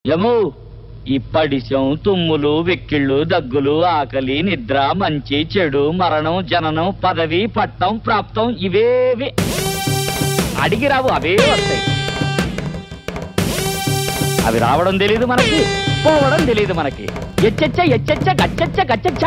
యము ఇప్పడిశం తుమ్ములు వెక్కిళ్ళు దగ్గులు ఆకలి నిద్ర మంచి చెడు మరణం జననం పదవి పట్టం ప్రాప్తం ఇవేవి అడిగి రావు అవే వస్తాయి అవి రావడం తెలియదు మనకి పోవడం తెలియదు మనకి ఎచ్చచ్చ ఎచ్చచ్చ గచ్చచ్చ గచ్చచ్చ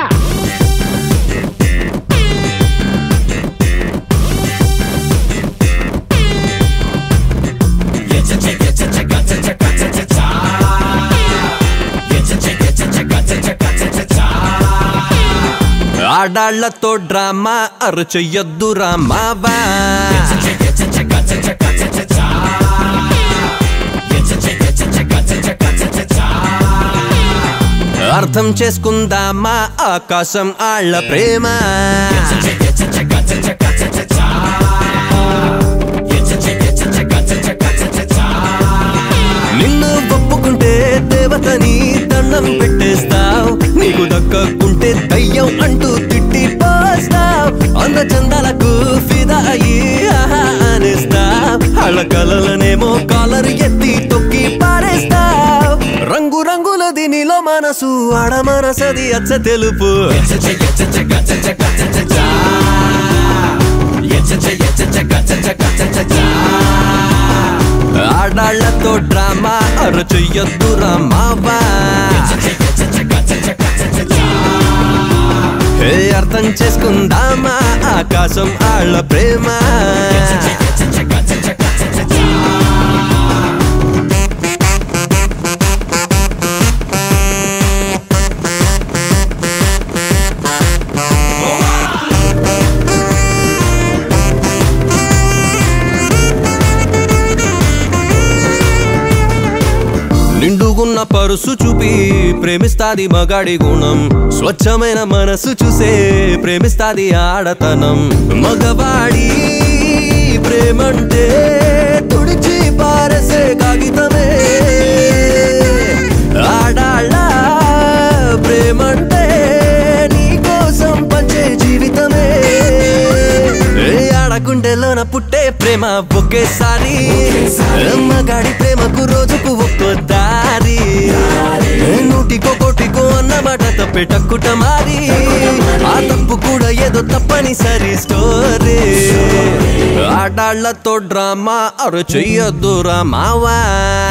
ఆడాళ్లతో డ్రామా అరు చెయ్యొద్దు రామావా అర్థం చేసుకుందామా ఆకాశం ఆళ్ళ ప్రేమ నిన్ను ఒప్పుకుంటే దేవతని దండం పెట్టేస్తావు నీకు దక్కకుంటే దయ్యం అంటూ తిట్టి పోస్తావు అంద చందాలకు ఫిదా అయ్యి ఆహా అనేస్తావు వాళ్ళ కలలనేమో కాలర్ ఎత్తి తొక్కి పారేస్తావు రంగు రంగుల దీనిలో మనసు ఆడ మనసది అచ్చ తెలుపు ఆడాళ్లతో డ్రామా అరు చెయ్యొద్దు రామావా ఏ అర్థం చేసుకుందామా ఆకాశం ఆళ్ళ ప్రేమ నిండుగున్న పరుసు చూపి ప్రేమిస్తాది మగాడి గుణం స్వచ్ఛమైన మనసు చూసే ప్రేమిస్తాది ఆడతనం మగవాడి ప్రేమంటే తుడిచి పారసే కాగితమే ఆడాళ్ళ ప్రేమంటే నీ కోసం పంచే జీవితమే ఏ ఆడగుండెలోన పుట్టే ప్రేమ ఒకేసారి మగాడి ప్రేమకు రోజుకు ఒక్కో దారి ఏ నూటికో కోటికో అన్నమాట తప్పెటక్కుట మారి ఆ తప్పు కూడా ఏదో తప్పనిసరి స్టోరీ ఆడాళ్లతో డ్రామా అరు చెయ్యొద్దు రామావా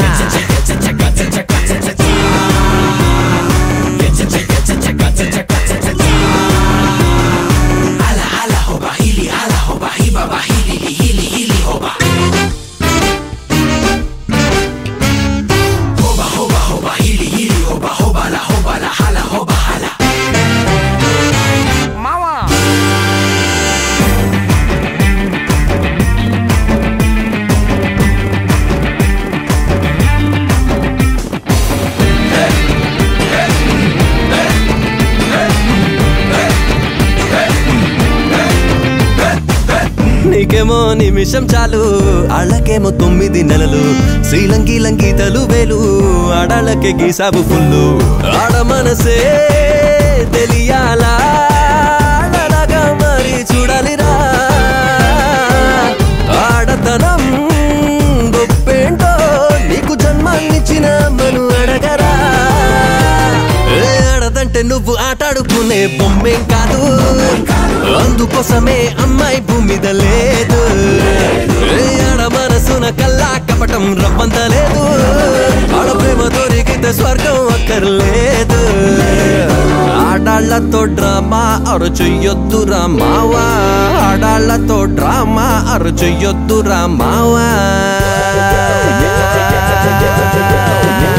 నీకేమో నిమిషం చాలు ఆళ్ళకేమో తొమ్మిది నెలలు శ్రీలంకి లంగీతలు వేలు ఆడాళ్ళకే గీసాబు ఫుల్లు ఆడ మనసే తెలియాలా ఆడలాగా మరి చూడాలిరా ఆడతనం గొప్పేంటో నీకు జన్మాన్నిచ్చిన మను అడగరా ఏ ఆడదంటే నువ్వు ఆటాడుకునే బొమ్మేం కాదు అందుకోసమే అమ్మాయి భూమి మీద లేదు ఏ ఆడ మనసున కల్లా కపటం రవ్వంత లేదు ఆడ ప్రేమ దొరికితే స్వర్గం అక్కర్లేదు ఆడాళ్లతో డ్రామా అరు చెయ్యొద్దు రామావా ఆడాళ్లతో డ్రామా అరు చెయ్యొద్దు రామావా